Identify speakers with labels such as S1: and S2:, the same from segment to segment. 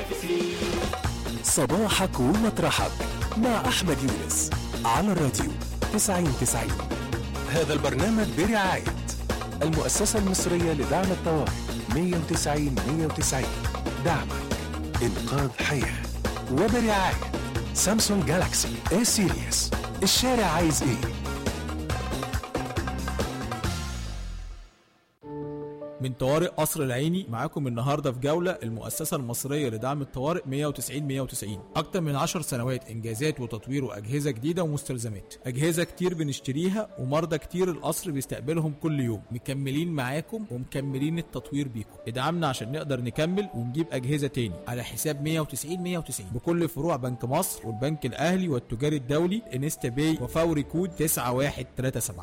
S1: صباحك ومطرحك مع أحمد يونس على الراديو 9090 هذا البرنامج برعاية المؤسسة المصرية لدعم الطوارئ 190 190 دعمك إنقاذ حياة وبرعاية سامسونج جالاكسي اي سيريس الشارع عايز ايه
S2: من طوارئ قصر العيني معاكم النهارده في جوله المؤسسه المصريه لدعم الطوارئ 190 190 اكتر من 10 سنوات انجازات وتطوير واجهزه جديده ومستلزمات اجهزه كتير بنشتريها ومرضى كتير القصر بيستقبلهم كل يوم مكملين معاكم ومكملين التطوير بيكم ادعمنا عشان نقدر نكمل ونجيب اجهزه تاني على حساب 190 190 بكل فروع بنك مصر والبنك الاهلي والتجاري الدولي انستا باي وفوري كود 9137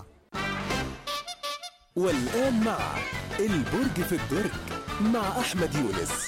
S1: والآن مع البرج في الدرج مع أحمد يونس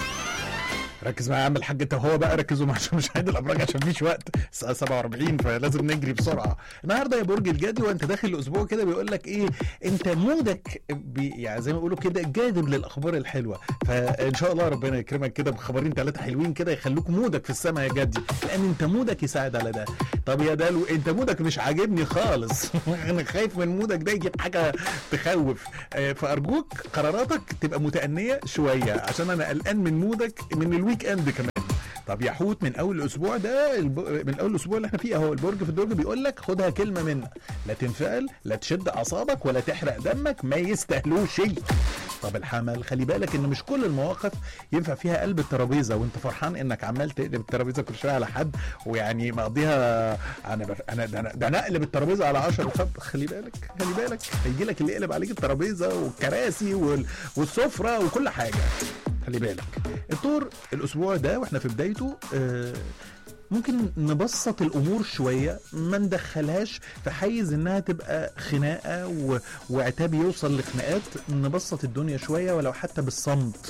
S3: ركز معايا يا عم الحاج انت هو بقى ركزوا معايا عشان مش هعيد الابراج عشان مفيش وقت الساعه 47 فلازم نجري بسرعه النهارده يا برج الجدي وانت داخل الاسبوع كده بيقول لك ايه انت مودك بي يعني زي ما بيقولوا كده جاذب للاخبار الحلوه فان شاء الله ربنا يكرمك كده بخبرين ثلاثه حلوين كده يخلوك مودك في السماء يا جدي لان انت مودك يساعد على ده طب يا دلو انت مودك مش عاجبني خالص انا خايف من مودك ده يجيب حاجه تخوف آه، فارجوك قراراتك تبقى متأنية شويه عشان انا قلقان من مودك من الويك اند كمان طب يا حوت من اول الاسبوع ده الب... من اول الاسبوع اللي احنا فيه اهو البرج في الدرج بيقول لك خدها كلمه منا لا تنفعل لا تشد اعصابك ولا تحرق دمك ما يستاهلوش شيء طب الحمل خلي بالك ان مش كل المواقف ينفع فيها قلب الترابيزه وانت فرحان انك عمال تقلب الترابيزه كل شويه على حد ويعني مقضيها انا بف... انا ده انا, ده أنا اقلب الترابيزه على 10 طب خلي بالك خلي بالك هيجي لك اللي يقلب عليك الترابيزه والكراسي وال... والسفره وكل حاجه خلي بالك الطور الاسبوع ده واحنا في بدايته آه ممكن نبسط الامور شويه ما ندخلهاش في حيز انها تبقى خناقه و... وعتاب يوصل لخناقات نبسط الدنيا شويه ولو حتى بالصمت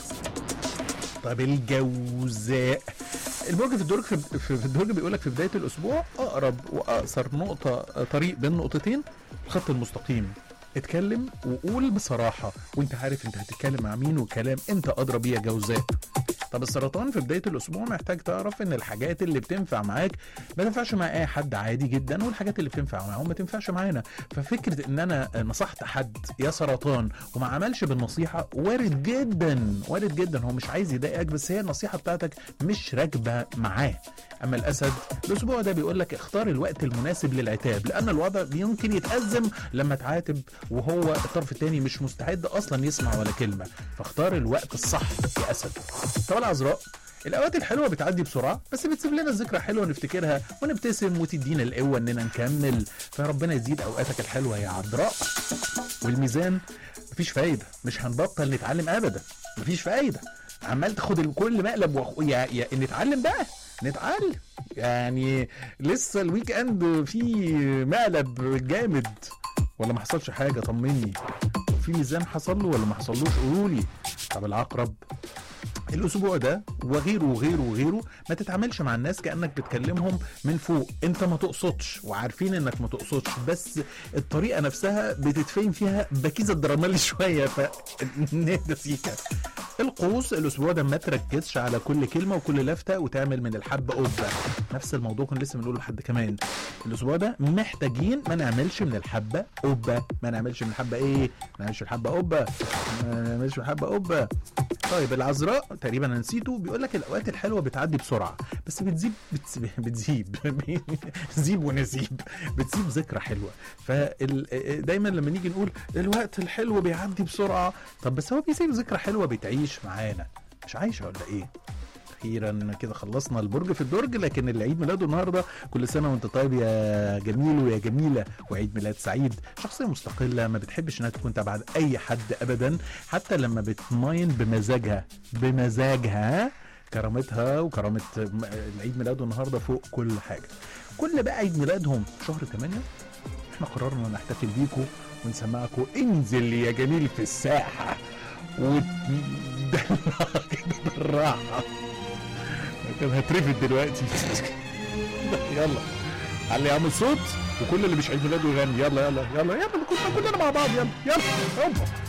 S3: طب الجوزاء البرج في الدرج في في الدرج بيقول لك في بدايه الاسبوع اقرب واقصر نقطه طريق بين نقطتين الخط المستقيم اتكلم وقول بصراحه وانت عارف انت هتتكلم مع مين وكلام انت ادرى بيه يا جوزاء طب السرطان في بدايه الاسبوع محتاج تعرف ان الحاجات اللي بتنفع معاك ما تنفعش مع اي حد عادي جدا والحاجات اللي بتنفع معاهم ما تنفعش معانا ففكره ان انا نصحت حد يا سرطان وما عملش بالنصيحه وارد جدا وارد جدا هو مش عايز يضايقك بس هي النصيحه بتاعتك مش راكبه معاه اما الاسد الاسبوع ده بيقول لك اختار الوقت المناسب للعتاب لان الوضع يمكن يتازم لما تعاتب وهو الطرف الثاني مش مستعد اصلا يسمع ولا كلمه فاختار الوقت الصح يا اسد طب العذراء الاوقات الحلوه بتعدي بسرعه بس بتسيب لنا ذكرى حلوه نفتكرها ونبتسم وتدينا القوه اننا نكمل فربنا يزيد اوقاتك الحلوه يا عذراء والميزان مفيش فايده مش هنبطل نتعلم ابدا مفيش فايده عمال تاخد كل مقلب وخ... يا... يا... نتعلم بقى نتعلم يعني لسه الويك اند فيه مقلب جامد ولا ما حصلش حاجه طمني في ميزان حصل له ولا ما حصلوش قولوا لي طب العقرب الاسبوع ده وغيره وغيره وغيره ما تتعاملش مع الناس كانك بتكلمهم من فوق انت ما تقصدش وعارفين انك ما تقصدش بس الطريقه نفسها بتتفهم فيها بكيزه درامالي شويه ف نهدى سيكا القوس الاسبوع ده ما تركزش على كل كلمه وكل لفته وتعمل من الحبه قبه نفس الموضوع كنا لسه بنقوله لحد كمان الاسبوع ده محتاجين ما نعملش من الحبه قبه ما نعملش من الحبه ايه ما نعملش من الحبه قبه ما نعملش من الحبه قبه طيب العذراء تقريبا انا نسيته بيقول لك الاوقات الحلوه بتعدي بسرعه بس بتزيب بتزيب, بتزيب زيب ونسيب بتسيب ذكرى حلوه فدايما لما نيجي نقول الوقت الحلو بيعدي بسرعه طب بس هو بيسيب ذكرى حلوه بتعيش معانا مش عايشه ولا ايه اخيرا كده خلصنا البرج في الدرج لكن اللي عيد ميلاده النهارده كل سنه وانت طيب يا جميل ويا جميله وعيد ميلاد سعيد شخصيه مستقله ما بتحبش انها تكون تبع اي حد ابدا حتى لما بتماين بمزاجها بمزاجها كرامتها وكرامه العيد ميلاده النهارده فوق كل حاجه كل بقى عيد ميلادهم شهر 8 احنا قررنا نحتفل بيكم ونسمعكم انزل يا جميل في الساحه وتدلع كده بالراحه كان هترفد دلوقتي يلا علي يعمل صوت وكل اللي مش عيد ميلاده يغني يلا يلا يلا يلا كلنا مع بعض يلا يلا يلا